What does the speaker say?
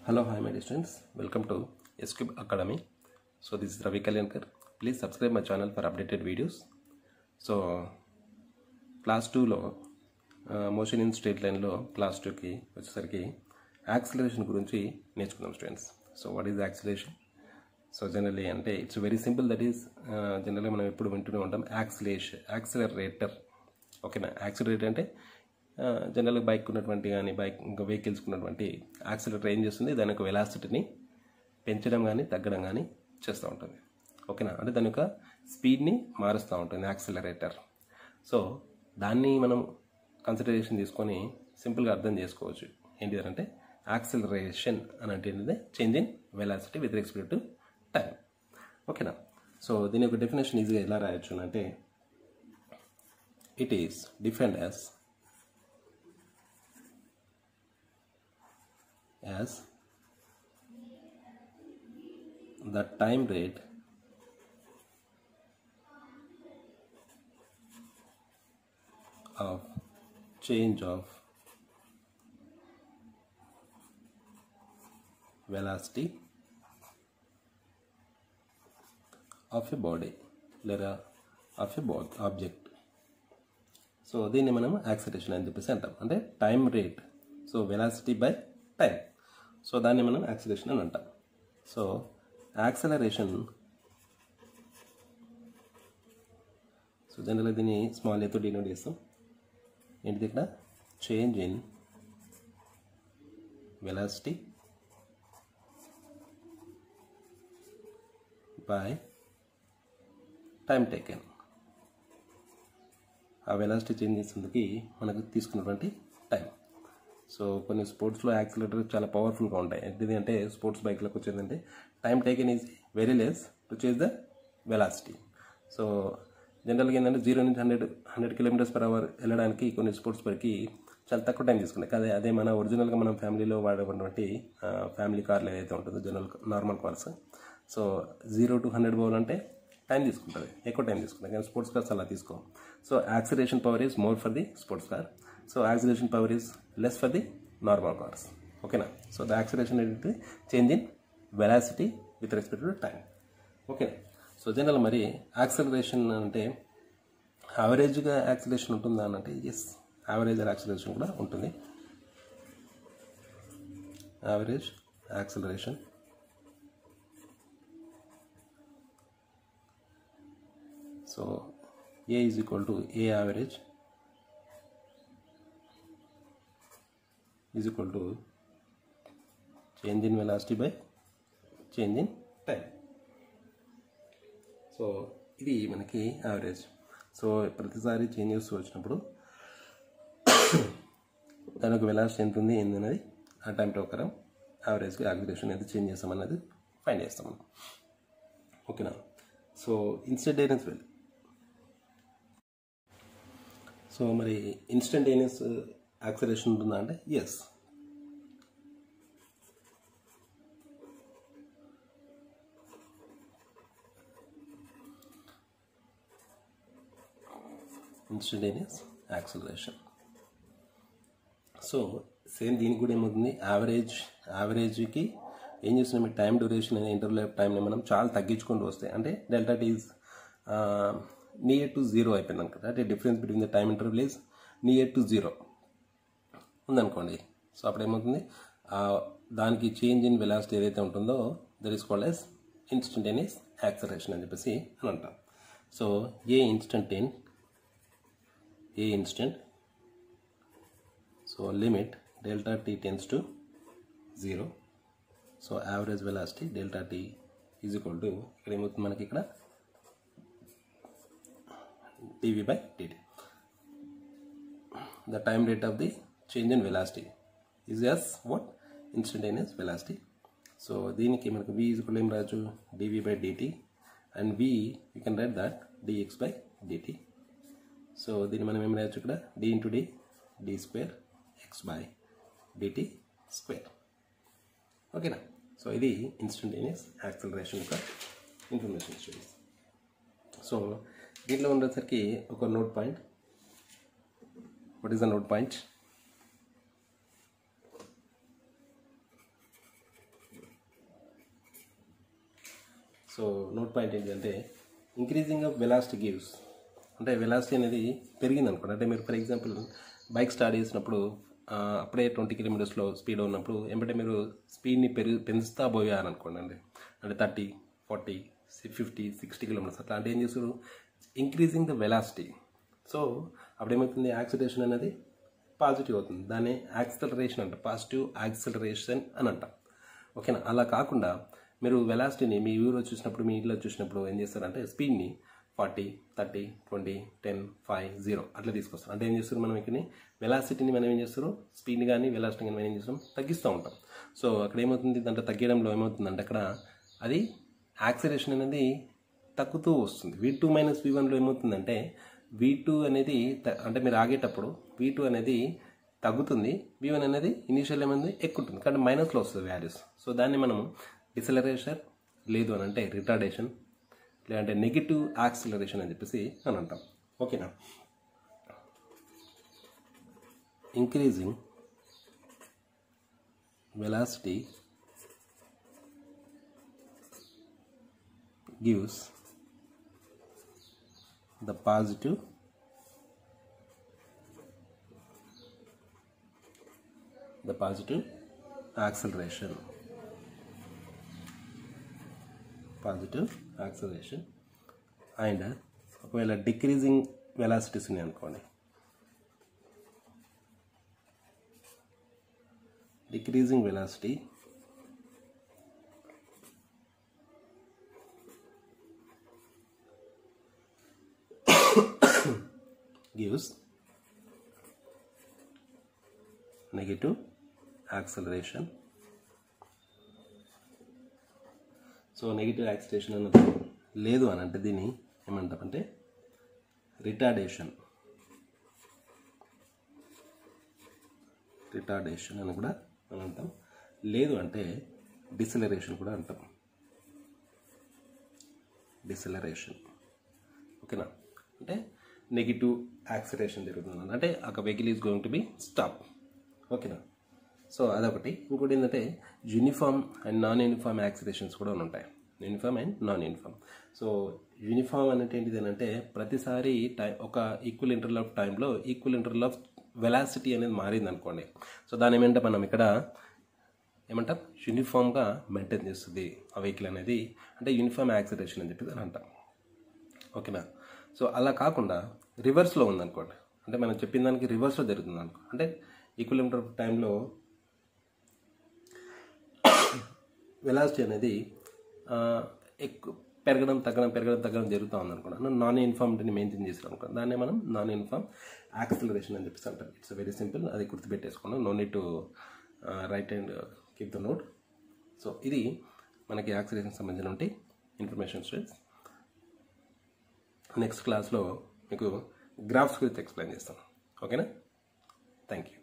Hello, hi, my dear students. Welcome to SCube Academy. So, this is Ravi Kalyankar. Please subscribe my channel for updated videos. So class టూలో motion in straight లైన్లో class టూకి వచ్చేసరికి acceleration గురించి నేర్చుకుందాం students so what is acceleration so generally అంటే it's very simple that is జనరల్గా మనం ఎప్పుడు వింటూనే ఉంటాం యాక్సిలేషన్ యాక్సిలరేటర్ ఓకేనా యాక్సిలరేటర్ అంటే జనరల్గా బైక్ ఉన్నటువంటి కానీ బైక్ ఇంకా వెహికల్స్ ఉన్నటువంటి యాక్సిలరేటర్ ఏం చేస్తుంది దాని యొక్క వెలాసిటీని పెంచడం కానీ తగ్గడం కానీ చేస్తూ ఉంటుంది ఓకేనా అంటే దాని యొక్క స్పీడ్ని మారుస్తూ ఉంటుంది యాక్సిలరేటర్ సో దాన్ని మనం కన్సిడరేషన్ తీసుకొని సింపుల్గా అర్థం చేసుకోవచ్చు ఏంటి అంటే యాక్సిలరేషన్ అని అంటే ఏంటిది change in velocity with respect to time ఓకేనా సో దీని యొక్క డెఫినేషన్ ఈజీగా ఎలా రాయొచ్చు అంటే it is different as as the time rate of change of velocity of a body లేదా of a body object so దీన్ని మనం యాక్సిలేషన్ అని చెప్పేసి అంటాం అంటే time rate so velocity by time so దాన్ని మనం యాక్సిలేషన్ అని అంటాం సో యాక్సలరేషన్ సో జనరల్గా దీన్ని స్మాల్ ఏతో డినోట్ చేస్తాం ఏంటిది ఇక్కడ change in velocity by time taken ఆ వెలాసిటీ చేంజ్ చేసేందుకు మనకు తీసుకున్నటువంటి టైం సో కొన్ని స్పోర్ట్స్లో యాక్సిలేటర్ చాలా పవర్ఫుల్గా ఉంటాయి ఏంటిది అంటే స్పోర్ట్స్ బైక్లకు వచ్చేదంటే time taken is very less to చేజ్ ద వెలాసిటీ సో జనరల్గా ఏంటంటే జీరో నుంచి hundred hundred kilometres per hour వెళ్ళడానికి కొన్ని స్పోర్ట్స్ బైక్కి చాలా తక్కువ టైం తీసుకున్నాయి అదే అదే మన ఒరిజినల్గా మనం ఫ్యామిలీలో వాడేటువంటి ఫ్యామిలీ కార్లు ఏదైతే ఉంటుందో general normal cars so zero to hundred పోవాలంటే టైం తీసుకుంటుంది ఎక్కువ టైం తీసుకుంటుంది కానీ స్పోర్ట్స్ కార్స్ అలా తీసుకో so acceleration power is more for the sports car so acceleration power is less for the normal cars ఓకేనా సో ద యాక్సిలేషన్ ఏంటి change in velocity with respect to time okay so general మరి acceleration అంటే యావరేజ్గా acceleration ఉంటుందా అని అంటే yes average acceleration కూడా ఉంటుంది average acceleration so a is equal to a average is equal to change in velocity by change in time so ఇది మనకి యావరేజ్ సో ప్రతిసారి చేంజ్ చేస్తూ వచ్చినప్పుడు దాని యొక్క వెలాసిటీ ఎంత ఉంది ఏంది అనేది ఆ టైం ప్రకారం యావరేజ్గా యాక్సిలేషన్ అయితే చేంజ్ చేస్తాం అనేది ఫైండ్ చేస్తాం మనం ఓకేనా సో ఇన్స్టంటేనియస్ వెల్ సో మరి ఇన్స్టంటేనియస్ యాక్సలేషన్ ఉంటుందా అంటే yes instantaneous acceleration so same దీనికి కూడా ఏమవుతుంది యావరేజ్ యావరేజ్కి ఏం చేస్తున్నాం ఈ టైం డ్యూరేషన్ అనే ఇంటర్వల్ ఆఫ్ టైంని మనం చాలా తగ్గించుకుంటూ వస్తాయి అంటే delta t is near to zero అయిపోయింది అనుకుంటా అంటే difference between the time interval is near to zero ఉందనుకోండి సో అప్పుడు ఏమవుతుంది దానికి చేంజ్ ఇన్ వెలాసిటీ ఏదైతే ఉంటుందో that is called as instantaneous acceleration అని చెప్పేసి అని అంటాం so a instantaneous a instant so limit delta t tends to zero so average velocity delta t is equal to ఇక్కడ ఏమవుతుంది మనకి ఇక్కడ dv by dt. The time rate of the change in velocity is as what? Instantaneous velocity. So దీనికి మనకు v is equal to ఏం రాయొచ్చు dv by dt and v you can write that dx by dt. So దీన్ని మనం ఏం రాయొచ్చు ఇక్కడ d into d d square x by dt square ఓకేనా సో ఇది ఇన్స్టంటేనియస్ యాక్సలరేషన్ యొక్క ఇన్ఫర్మేషన్ స్టడీస్ సో దీంట్లో ఉండేసరికి ఒక note point what is the note point so note point ఏంటంటే ఇంక్రీజింగ్ ఆఫ్ వెలాసిటీ గివ్స్ అంటే వెలాసిటీ అనేది పెరిగింది అనుకోండి అంటే మీరు ఫర్ ఎగ్జాంపుల్ బైక్ స్టార్ట్ చేసినప్పుడు ఆ, అప్పుడే ట్వంటీ కిలోమీటర్స్లో స్పీడ్ ఉన్నప్పుడు ఏమంటే మీరు స్పీడ్ని పెరుగు పెంచుతా పోయారనుకోండి అండి అంటే thirty forty fifty sixty kilometres అట్లా అంటే ఏం చేస్తారు ఇంక్రీజింగ్ ద వెలాసిటీ సో అప్పుడు ఏమవుతుంది యాక్సిలేషన్ అనేది పాజిటివ్ అవుతుంది దాన్ని యాక్సలరేషన్ అంట పాజిటివ్ యాక్సలరేషన్ అని అంటాం ఓకేనా అలా కాకుండా మీరు వెలాసిటీని మీ ఊరిలో చూసినప్పుడు మీ ఇంట్లో చూసినప్పుడు ఏం చేస్తారంటే స్పీడ్ని forty thirty twenty ten five zero అట్లా తీసుకొస్తారు అంటే ఏం చేస్తారు మనం ఇక్కడ వెలాసిటీని మనం ఏం చేస్తారు స్పీడ్ని కానీ వెలాసిటీ కానీ మనం ఏం చేస్తాం తగ్గిస్తూ ఉంటాం సో అక్కడ ఏమవుతుంది దాంట్లో తగ్గడంలో ఏమవుతుందంటే అక్కడ అది యాక్సిలేషన్ అనేది తగ్గుతూ వస్తుంది వి టూ మైనస్ వి వన్లో ఏమవుతుందంటే వి టూ అనేది త- అంటే మీరు ఆగేటప్పుడు వి టూ అనేది తగ్గుతుంది వి వన్ అనేది ఇనీషియల్ ఏమైంది ఎక్కుంటుంది కానీ మైనస్లో వస్తుంది వాల్యూస్ సో దాన్ని మనం డిసలరేషన్ లేదు అని అంటే రిటార్డేషన్ లేదంటే నెగిటివ్ యాక్సిలరేషన్ అని చెప్పేసి అని అంటాం ఓకేనా increasing velocity gives the positive the positive acceleration positive acceleration and ఒకవేళ డిక్రీజింగ్ వెలాసిటీస్ ఉన్నాయి అనుకోండి decreasing velocity gives negative acceleration so negative acceleration అన్నది లేదు అని అంటే దీన్ని ఏమంటామంటే రిటార్డేషన్ రిటార్డేషన్ అని కూడా మనం అంటాం లేదు అంటే డిసలరేషన్ కూడా అంటాం డిసలరేషన్ ఓకేనా అంటే నెగిటివ్ యాక్సిలేషన్ జరుగుతుంది అంటే ఒక vehicle is going to be stop ఓకేనా సో అదొకటి ఇంకోటి ఏంటంటే uniform and non uniform accelerations కూడా ఉంటాయి uniform and non uniform so uniform అనేది ఏంటిది అంటే ప్రతిసారి టైం ఒక ఈక్వల్ ఇంటర్వల్ ఆఫ్ టైంలో ఈక్వల్ ఇంటర్వల్ ఆఫ్ వెలాసిటీ అనేది మారింది అనుకోండి సో దాని ఏమంటే మనం ఇక్కడ ఏమంటాం యూనిఫామ్గా మెయింటైన్ చేస్తుంది ఆ వెహికల్ అనేది అంటే యూనిఫామ్ యాక్సిలేషన్ అని చెప్పి దాని అంటాం ఓకేనా సో అలా కాకుండా రివర్స్లో ఉందనుకోండి అంటే మనం చెప్పిన దానికి రివర్స్లో జరుగుతుంది అనుకో అంటే ఈక్వలిమిటర్ టైంలో వెలాసిటీ అనేది ఆ, ఎక్కువ పెరగడం తగ్గడం పెరగడం తగ్గడం జరుగుతూ ఉంది అనుకోండి నాన్ యూనిఫామిటీని మెయింటైన్ చేసాం అనుకో దాన్ని మనం నాన్ యూనిఫామ్ యాక్సిలరేషన్ అని చెప్పేసి అంటారు ఇట్స్ వెరీ సింపుల్ అది గుర్తుపెట్టేసుకున్నాం no need to write and keep the note so ఇది మనకి యాక్సిలేషన్ సంబంధించిన ఇన్ఫర్మేషన్ స్టూడెంట్స్ నెక్స్ట్ క్లాస్లో మీకు గ్రాఫ్స్ గురించి ఎక్స్ప్లెయిన్ చేస్తాను ఓకేనా థ్యాంక్ యూ